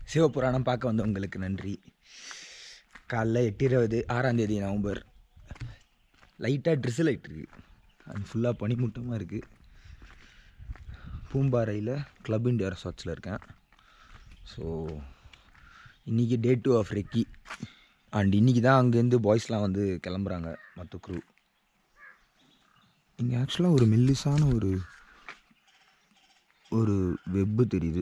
சிவபுராணம் பார்க்க வந்தவங்களுக்கு நன்றி காலைல எட்டு இருபது ஆறாம் தேதி நவம்பர் லைட்டாக ட்ரிஸில் ஆகிட்டு இருக்கு அது ஃபுல்லாக பனிமூட்டமாக இருக்குது பூம்பாறையில் கிளப் இண்டியா ரெசார்ட்ஸில் இருக்கேன் ஸோ இன்றைக்கி day two of recce and இன்றைக்கி தான் அங்கேருந்து பாய்ஸ்லாம் வந்து கிளம்புறாங்க மற்ற க்ரூ இங்கே ஆக்சுவலாக ஒரு மெல்லிசான ஒரு ஒரு வெப்பு தெரியுது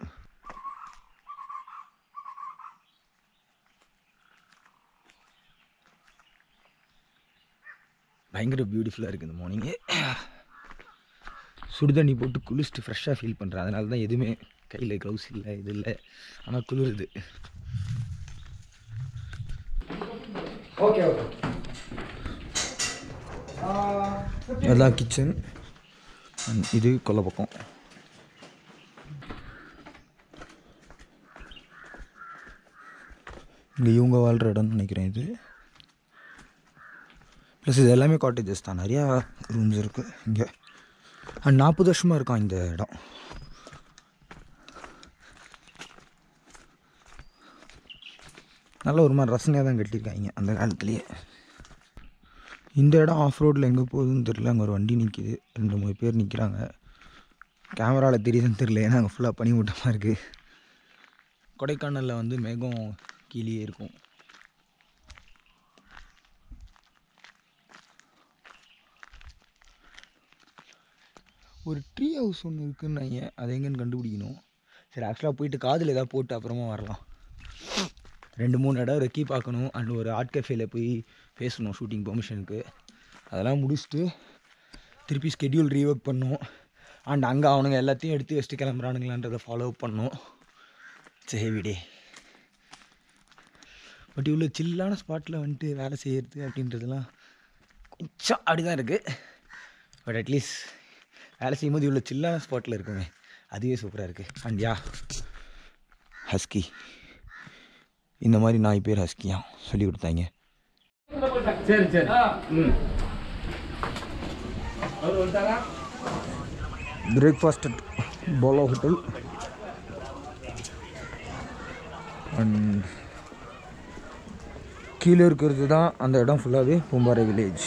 பயங்கர பியூட்டிஃபுல்லாக இருக்குது இந்த மார்னிங்கு சுடுதண்ணி போட்டு குளிச்சுட்டு ஃப்ரெஷ்ஷாக ஃபீல் பண்ணுறேன் அதனால தான் எதுவுமே கையில் க்ளவுஸ் இல்லை இது இல்லை ஆனால் குளிருது ஓகே ஓகே அதான் கிச்சன் இது கொல்லை பக்கம் இங்கே இவங்க வாழ்கிற இடம்னு நினைக்கிறேன் இது ப்ளஸ் இது எல்லாமே காட்டேஜஸ் தான் நிறையா ரூம்ஸ் இருக்குது இங்கே அண்ட் நாற்பது வருஷமாக இருக்கான் இந்த இடம் நல்ல ஒரு மாதிரி ரசனையாக தான் கட்டியிருக்காங்க அந்த காலத்துலேயே இந்த இடம் ஆஃப் ரோட்டில் எங்கே போகுதுன்னு தெரில அங்கே ஒரு வண்டி நிற்கிது ரெண்டு மூணு பேர் நிற்கிறாங்க கேமராவில் தெரியுதுன்னு தெரில ஏன்னா அங்கே ஃபுல்லாக பனிமூட்டமாக இருக்குது கொடைக்கானலில் வந்து மேகம் கீழே இருக்கும் ஒரு ட்ரீ ஹவுஸ் ஒன்று இருக்குன்னாங்க அதை எங்கேன்னு கண்டுபிடிக்கணும் சரி ஆக்சுவலாக போயிட்டு காதில் ஏதாவது போட்டு அப்புறமா வரலாம் ரெண்டு மூணு இடம் ரெக்கி பார்க்கணும் அண்ட் ஒரு ஆர்ட் கஃபேல போய் பேசணும் ஷூட்டிங் பெர்மிஷனுக்கு அதெல்லாம் முடிச்சுட்டு திருப்பி ஸ்கெடியூல் ரீஒர்க் பண்ணணும் அண்ட் அங்கே அவனுங்க எல்லாத்தையும் எடுத்து வச்சுட்டு கிளம்புறானுங்களான்றதை ஃபாலோ பண்ணணும் சரி டே பட் இவ்வளோ சில்லான ஸ்பாட்டில் வந்துட்டு வேலை செய்கிறது அப்படின்றதெல்லாம் கொஞ்சம் அப்படி தான் இருக்குது பட் அட்லீஸ்ட் வேலை செய்யும்போது இவ்வளோ சில்லான ஸ்பாட்டில் இருக்குமே அதுவே சூப்பராக இருக்குது அண்ட் யா ஹஸ்கி இந்த மாதிரி நாய் பேர் ஹஸ்கியா சொல்லி கொடுத்தாங்க சரி சரி ம் அவர் வந்துட்டாரா breakfast at Polo hotel and கீழே இருக்கிறது தான் அந்த இடம் ஃபுல்லாகவே Poombarai village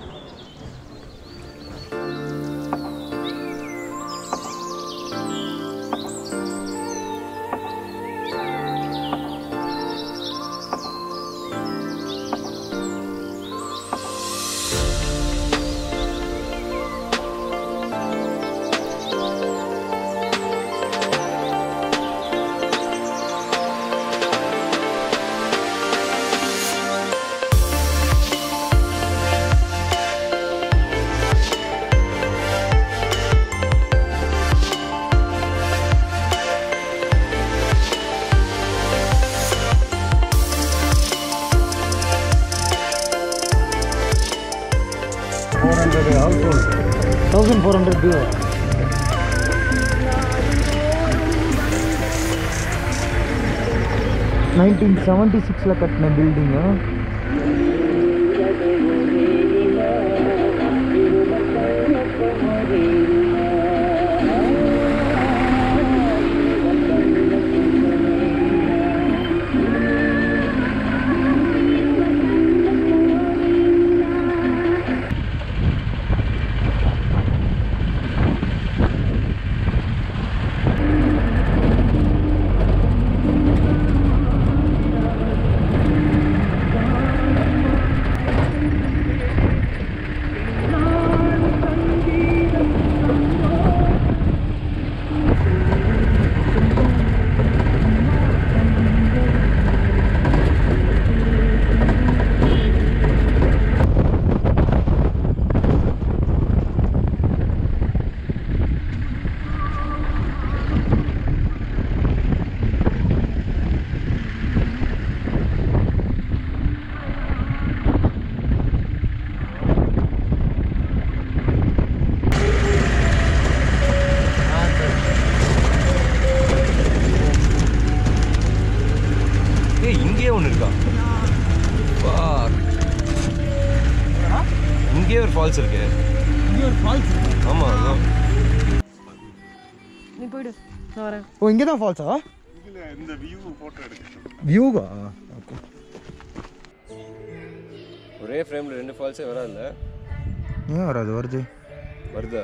four hundred house hold thousand four hundred due nineteen seventy சிக்ஸில் கட்டின பில்டிங்கு ஏய் இங்கேயே ஒன்று இருக்கா இங்கேயே ஒரு ஃபால்ஸ் இருக்கு ஆமாம் அதான் நீ போயிடு நான் வரேன் ஓ இங்கே தான் ஃபால்ஸா இல்ல இந்த வியூ போட்டோ எடுக்கணும் வியூவா ஓகே ஒரே ஃப்ரேமில் ரெண்டு ஃபால்ஸே வராதுல்ல ஏன் வராது வருது வருதா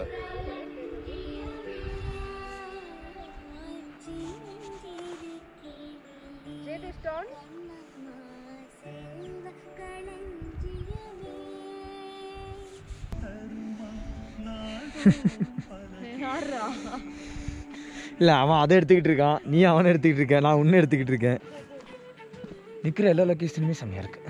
இல்லை அவன் அதை எடுத்துக்கிட்டு இருக்கான் நீ அவனை எடுத்துக்கிட்டு இருக்க நான் ஒன்று எடுத்துக்கிட்டு இருக்கேன் நிற்கிற எல்லா லொக்கேஷனுமே செம்மையாக இருக்கு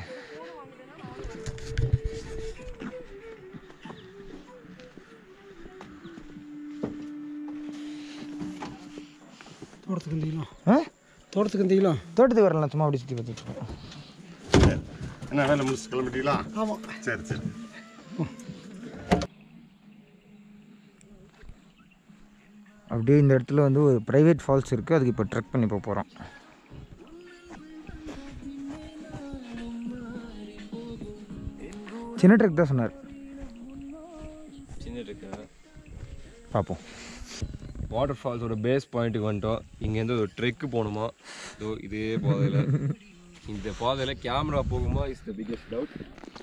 தோட்டத்துக்கு வந்தீங்களா ஆ தோட்டத்துக்கு வந்தீங்களா தோட்டத்துக்கு வரலாம் சும்மா அப்படி சுற்றி பார்த்துட்டு இருக்கோம் என்ன வேலை முடிச்சு கிளம்பிட்டீங்களா ஆமா சரி சரி அப்படியே இந்த இடத்துல வந்து ஒரு ப்ரைவேட் ஃபால்ஸ் இருக்குது அதுக்கு இப்போ ட்ரெக் பண்ணி போக போகிறோம் சின்ன ட்ரெக் தான் சொன்னார் சின்ன இருக்கா பார்ப்போம் வாட்டர் ஃபால்ஸோட பேஸ் பாயிண்ட்டுக்கு வந்துட்டோம் இங்கேருந்து ஒரு ட்ரெக்கு போகணுமா ஸோ இதே பாதையில் இந்த பாதையில் கேமரா போகுமா is the biggest doubt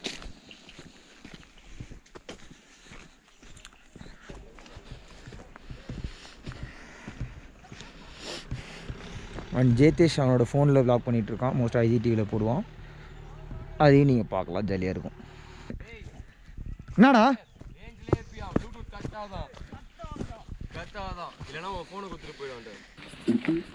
and Jethesh அவனோட ஃபோனில் வ்ளாக் பண்ணிகிட்டு இருக்கான் மோஸ்ட்டாக ஐஜி டிவியில் போடுவான் அதையும் நீங்கள் பார்க்கலாம் ஜாலியாக இருக்கும் என்னடா ப்ளூடூத் கட்டாதான் கட்டாதான் இல்லைன்னா உன் ஃபோனை கொடுத்துட்டு போயிடுவான்ட்டு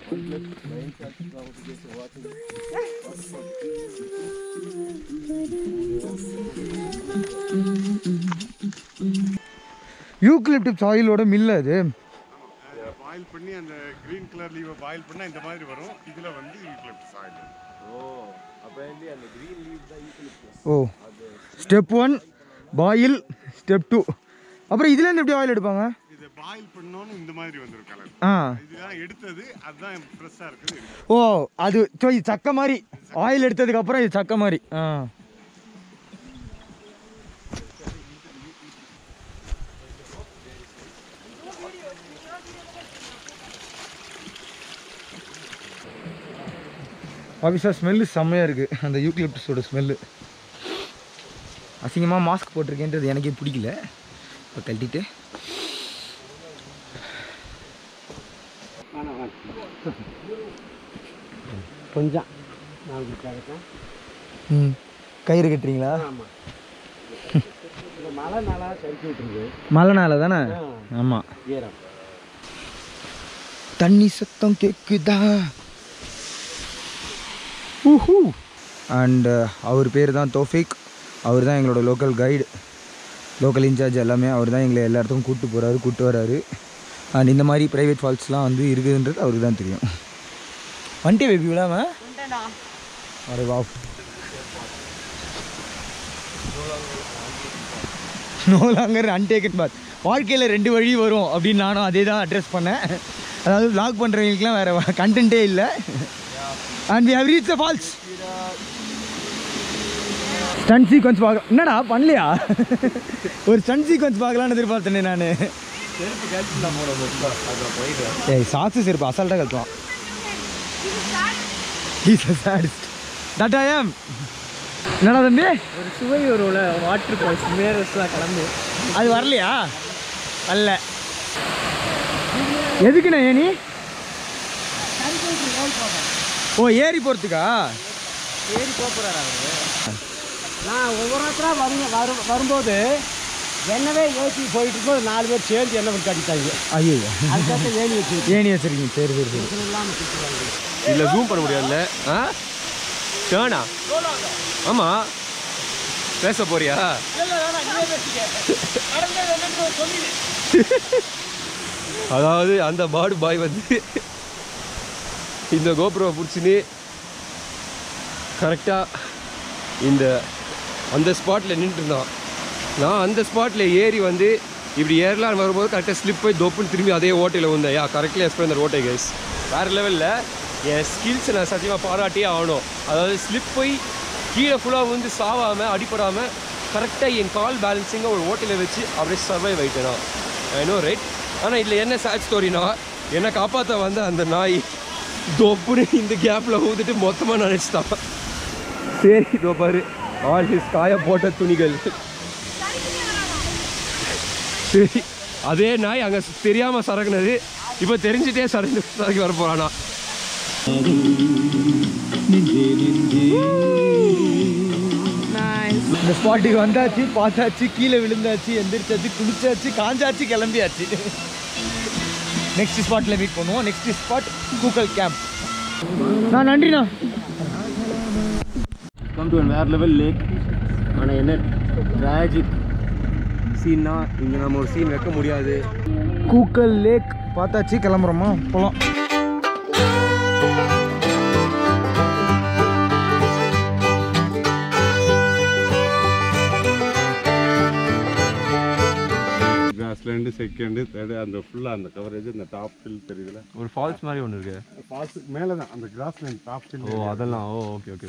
யூக்லிப்டிப்ஸ் ஆயிலோட மில் அது பாயில் பண்ணி அந்த கிரீன் கலர் லீவை பாயில் பண்ணா இந்த மாதிரி வரும் இதுல வந்து யூக்லிப்டஸ் ஆயில் ஓ அப்போ அந்த க்ரீன் லீவ் தான் ஈக்குவல் ஓ step one boil step two அப்புறம் இதுலேருந்து எப்படி ஆயில் எடுப்பாங்க இது பாயில் பண்ணோன்னு இந்த மாதிரி வந்துரும் கலர் ஆ இதுதான் எடுத்தது அதுதான் ஃப்ரெஷ்ஷாக இருக்குது ஓ அது ஸோ இது சக்க மாதிரி ஆயில் எடுத்ததுக்கு அப்புறம் இது சக்க மாதிரி ஆ ஆஃபீஸாக ஸ்மெல்லு செம்மையாக இருக்குது அந்த யூக்லிப்டஸோட ஸ்மெல்லு அசிங்கமாக மாஸ்க் போட்டிருக்கேன்றது எனக்கே பிடிக்கல இப்போ கழட்டிட்டு கொஞ்சம் நாளைக்கு இருக்கேன் ம் கயிறு கட்டுறீங்களா இந்த மழை நாளாக சறுக்கி விட்டுருக்கு மழைனால தானே ஆமாம் ஈரம் தண்ணி சத்தம் கேக்குதா ஊஹூ அண்ட் அவர் பேர் தான் தோஃபிக் அவர் தான் எங்களோட லோக்கல் கைடு லோக்கல் இன்சார்ஜ் எல்லாமே அவர் தான் எங்களை எல்லா இடத்துக்கும் கூப்பிட்டு போகிறாரு கூப்பிட்டு வராரு அண்ட் இந்த மாதிரி ப்ரைவேட் ஃபால்ஸ்லாம் வந்து இருக்குதுன்றது அவருக்கு தான் தெரியும் வந்துட்டே பேபி விடாம அரே வா நோ லாங்கர் அன்டேக்கன் பாத் வாழ்க்கையில் ரெண்டு வழி வரும் அப்படின்னு நானும் அதே தான் அட்ரஸ் பண்ணேன் அதாவது vlog பண்ணுறவங்களுக்குலாம் வேறு கண்டென்ட்டே இல்லை and we have reach the falls stun sequence பார்க்க என்னடா பண்ணலையா ஒரு ஸ்டன் சீக்வன்ஸ் பார்க்கலான்னு எதிர்பார்த்தேனே நான் ஏய் சாக்ஸு செருப்பு அசால்ட்டாக கழுத்துவான் he's a sadist that I am என்னடா தம்பி ஒரு சுவை வரும்ல வாட்டர் ஃபால்ஸ் மேரஸ்லாம் கலந்து அது வரலையா அல்ல எதுக்குண்ணே ஏனி ஓ ஏறி போகிறதுக்கா ஏறி போகிறாரு அவரு நான் ஒவ்வொருத்தராக வரும் வரும் வரும்போது என்னவே ஏற்றி போயிட்டு இருக்கும்போது நாலு பேர் சேர்ந்து என்ன பண்ணி கட்டிட்டாங்க ஐயோ அதுக்காக ஏணி வச்சு ஏணி வச்சிருக்கீங்க சரி சரி சரி இல்லாமல் சுற்றுவாங்க இதில் ஜூம் பண்ண முடியாதுல்ல ஆ டேர்னா ஆமாம் பேச போறியா அதாவது அந்த பாடு பாய் வந்து இந்த கோபுரம் பிடிச்சின்னு கரெக்டாக இந்த அந்த ஸ்பாட்டில் நின்றுருந்தான் நான் அந்த ஸ்பாட்டில் ஏறி வந்து இப்படி ஏறலான்னு வரும்போது கரெக்டாக ஸ்லிப் போய் தொப்புன்னு திரும்பி அதே ஓட்டையில் வந்தேன் யா கரெக்ட்லி எக்ஸ்பிளைன் தர் ஓட்டை கைஸ் வேறு லெவலில் என் ஸ்கில்ஸை நான் சத்தியமாக பாராட்டியே ஆகணும் அதாவது ஸ்லிப் போய் கீழே ஃபுல்லாக வந்து சாவாமல் அடிப்படாமல் கரெக்டாக என் கால் பேலன்சிங்காக ஒரு ஓட்டையில் வச்சு அப்படியே சர்வைவ் ஆகிட்டேனா ஐ நோ ரைட் ஆனால் இதில் என்ன சேட் ஸ்டோரினா என்னை காப்பாற்ற வந்த அந்த நாய் தொப்புன்னு இந்த கேப்பில் ஊந்துட்டு மொத்தமாக நினச்சிட்டான் சரி இதோ பாரு ஆல் ஹிஸ் காய போட்ட துணிகள் சரி அதே நாய் அங்கே தெரியாமல் சரக்குனது இப்போ தெரிஞ்சுட்டே சரக்கு சரக்கு வர போகிறானா இந்த ஸ்பாட்டுக்கு வந்தாச்சு பார்த்தாச்சு கீழே விழுந்தாச்சு எந்திரிச்சாச்சு குளிச்சாச்சு காஞ்சாச்சு கிளம்பியாச்சு நெக்ஸ்ட் ஸ்பாட்டில் மீட் பண்ணுவோம் நெக்ஸ்ட் ஸ்பாட் கூக்கல் கேம்ப் நான் நன்றிண்ணா கம் டு வேற லெவல் லேக் ஆனால் என்ன ட்ராஜிக் சீன்னா இங்கே நம்ம ஒரு சீன் வைக்க முடியாது கூக்கல் லேக் பார்த்தாச்சு கிளம்புறோமா போகலாம் கிராஸ்லேண்டு செகண்டு தேர்டு அந்த ஃபுல்லாக அந்த கவரேஜ் அந்த டாப் ஃபில் தெரியுதுல ஒரு ஃபால்ஸ் மாதிரி ஒன்று இருக்கு ஃபால்ஸுக்கு மேலே தான் அந்த கிராஸ்லேண்ட் டாப் ஃபில் ஓ அதெல்லாம் ஓ ஓகே ஓகே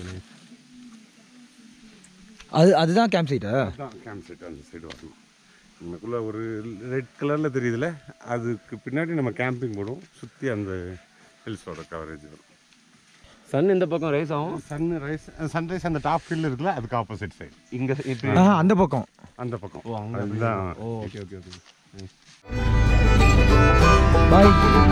அது அதுதான் கேம்ப் சைட்டா தான் கேம்ப் செட் அந்த சைடு வரணும் நமக்குள்ள ஒரு ரெட் கலரில் தெரியுதுல அதுக்கு பின்னாடி நம்ம கேம்பிங் போடுவோம் சுற்றி அந்த ஹில்ஸோட கவரேஜ் வரும் சன் இந்த பக்கம் ரைஸ் ஆகும் சன் ரைஸ் சன்ரைஸ் அந்த டாப் ஃபில் இருக்குல்ல அதுக்கு ஆப்போசிட் சைடு இங்கே இப்படி ஆ அந்த பக்கம் அந்த பக்கம் ஓ அங்கே அதுதான் ஓ ஓகே ஓகே ஓகே பாய்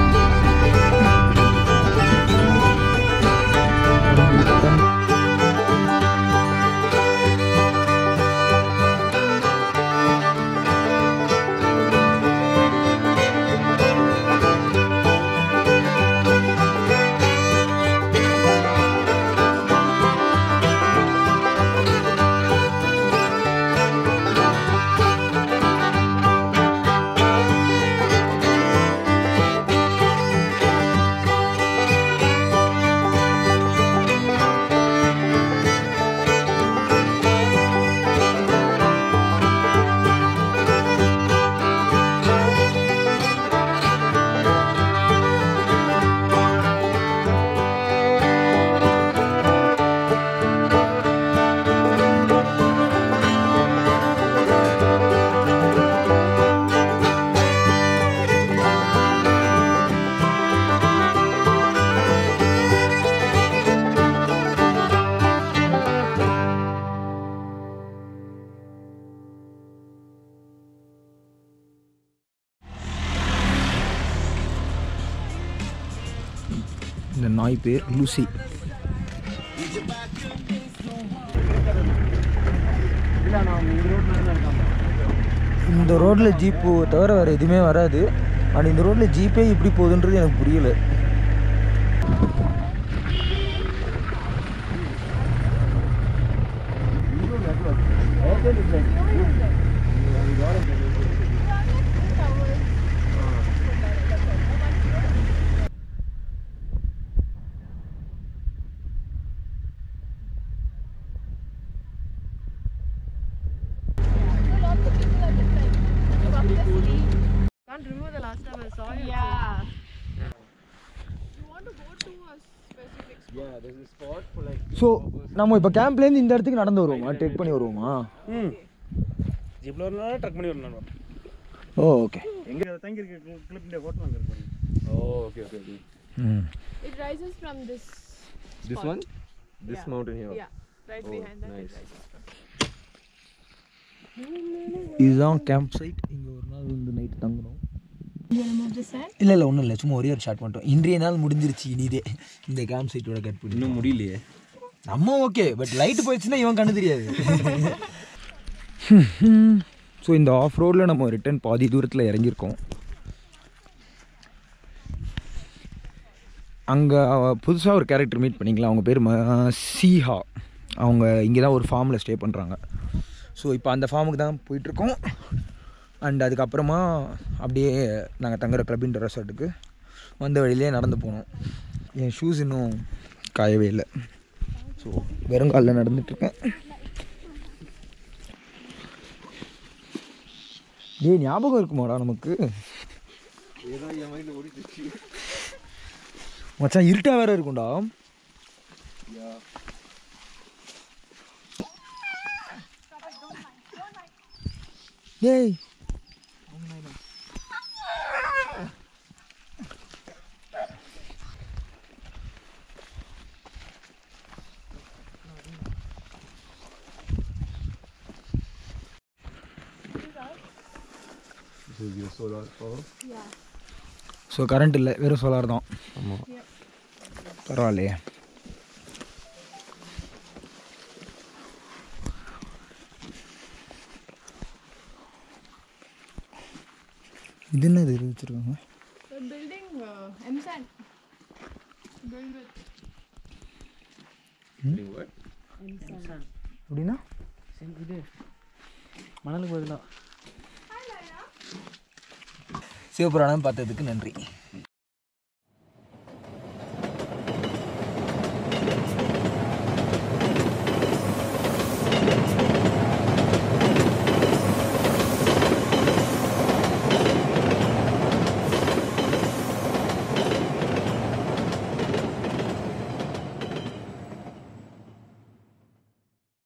இந்த நாய் பேர் லூசி இந்த ரோட்டில் ஜீப்பு தவிர வேறு எதுவுமே வராது ஆனால் இந்த ரோட்டில் ஜீப்பே இப்படி போகுதுன்றது எனக்கு புரியல Can't remember the last time I saw you. Yeah. You want to go to a specific spot? So நம்ம இப்போ கேம்ப்லேருந்து இந்த இடத்துக்கு நடந்து வருவோமா டேக் பண்ணி வருவோமா ஜிப்ல ஒரு நாள் ட்ரக் பண்ணி வரணும் ஓ ஓகே எங்க தங்கி இருக்க கிளிப் இந்த ஹோட்டல் அங்கே இருக்கு ஓ ஓகே ஓகே ஓகே ம் It rises from this. This one this mountain here Yeah. Right behind that. nice. It rises from. இதுதான் கேம்ப் சைட் இங்கே ஒரு நாள் வந்து நைட் தங்கணும் You want to move this side? இல்லை இல்லை ஒன்றும் இல்லை சும்மா ஒரே ஒரு ஷாட் பண்ணிட்டோம் இன்றைய நாள் முடிஞ்சிருச்சு இனிதே இந்த கேம்ப் சைட்டோட கட் பண்ணி இன்னும் முடியலையே நம்ம ஓகே பட் லைட் போயிடுச்சுன்னா இவன் கண்ணு தெரியாது ஸோ இந்த ஆஃப் ரோடில் நம்ம ரிட்டர்ன் பாதி தூரத்தில் இறங்கியிருக்கோம் அங்கே புதுசாக ஒரு கேரக்டர் மீட் பண்ணிக்கலாம் அவங்க பேர் ம- சீஹா அவங்க இங்கே தான் ஒரு ஃபார்மில் ஸ்டே பண்ணுறாங்க ஸோ இப்போ அந்த ஃபார்முக்கு தான் போயிட்டுருக்கோம் அண்ட் அதுக்கப்புறமா அப்படியே நாங்கள் தங்குற கிளப்பின் ரெசார்ட்டுக்கு வந்த வழியிலே நடந்து போனோம் என் ஷூஸ் இன்னும் காயவே இல்லை ஸோ வெறும் காலில் நடந்துட்டுருக்கேன் டேய் ஞாபகம் இருக்குமாடா நமக்கு மச்சான் இருட்டா வேற இருக்கும்டா டேய் will be a solar power. Yeah. So current இல்லை வெறும் சோலார் தான் ஆமாம் பரவாயில்லையே இது என்னது இது வச்சுருக்காங்க We're building uh, MSAN. Build with. அப்படின்னா இது மணலுக்கு பதிலாக சிவபுராணம் பார்த்ததுக்கு நன்றி